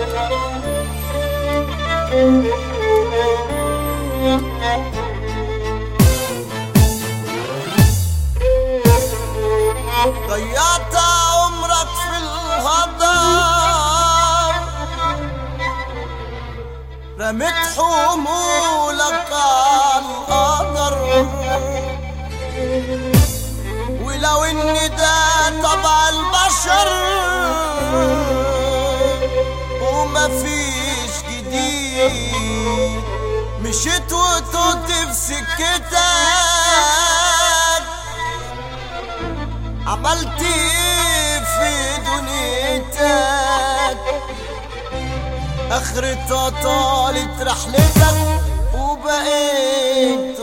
ضيعت عمرك في الهضام رميت حمولك على القدر ولو ان ده طبع البشر ومفيش جديد مشيت وتوت في سكتك عملت ايه في دنيتك اخرتها طالت رحلتك وبقيت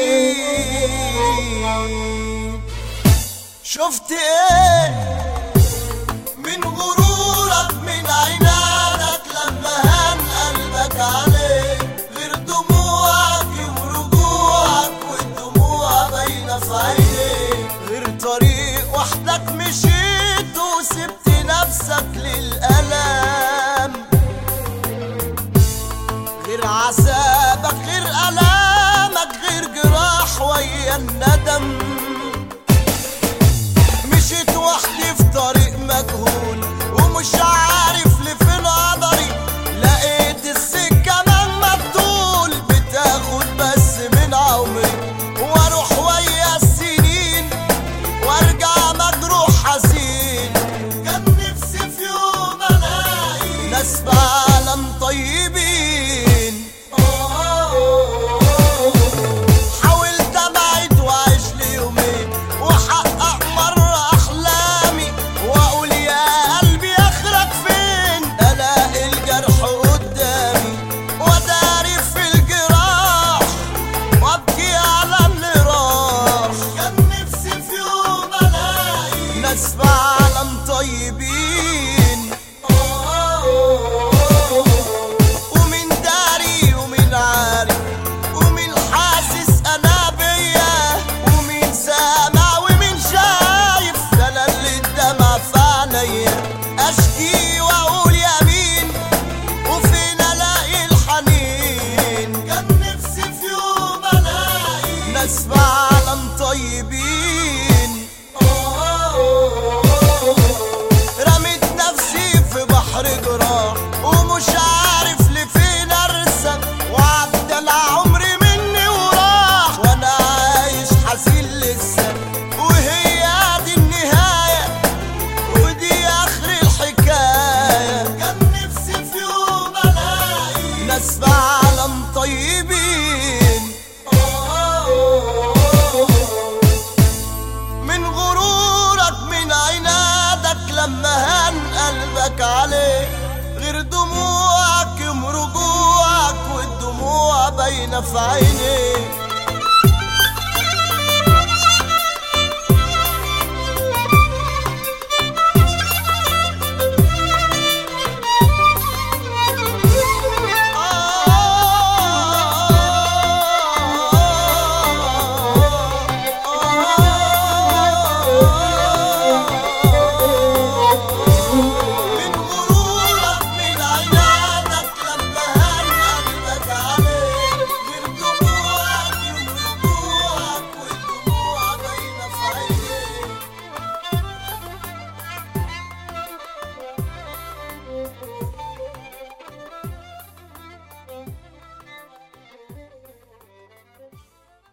وحيد شفت ايه من غرورك من عنادك لما هان قلبك عليه غير دموعك يوم رجوعك والدموع باينه في عينيك غير طريق وحدك مشيت وسبت نفسك للألم غير عذابك غير ألامك غير جراح ويا الندم مشيت وحدي في طريق مجهول ومش عارف لفين قدري لقيت السكة مهما تطول بتاخد بس من عمري واروح ويا السنين وارجع مجروح حزين كان نفسي في يوم الاقي ناس بعالم طيبين حاولت ابعد واعيش لي يومين واحقق مرة احلامي واقول يا قلبي اخرك فين الاقي الجرح قدامي وداري في الجراح وابكي على اللي راح كان نفسي في يوم الاقي ناس بعالم طيبين ومن داري ومن عارف ومين حاسس انا بيا ومين سامع ومين شايف ده انا اللي الدمع في عينيا اشكي واقول يمين وفين الاقي الحنين كان نفسي في يوم الاقي ناس بعالم طيبين رميت نفسي في بحر جراح ومش عارف لفين ارسم وعدى العمر مني وراح وانا عايش حزين لسه وهي دي النهايه ودي اخر الحكايه كان نفسي في يوم الاقي ناس بعالم طيبين من غرورك من عنادك لما هان قلبك عليه غير دموعك يوم رجوعك والدموع باينه في عينيك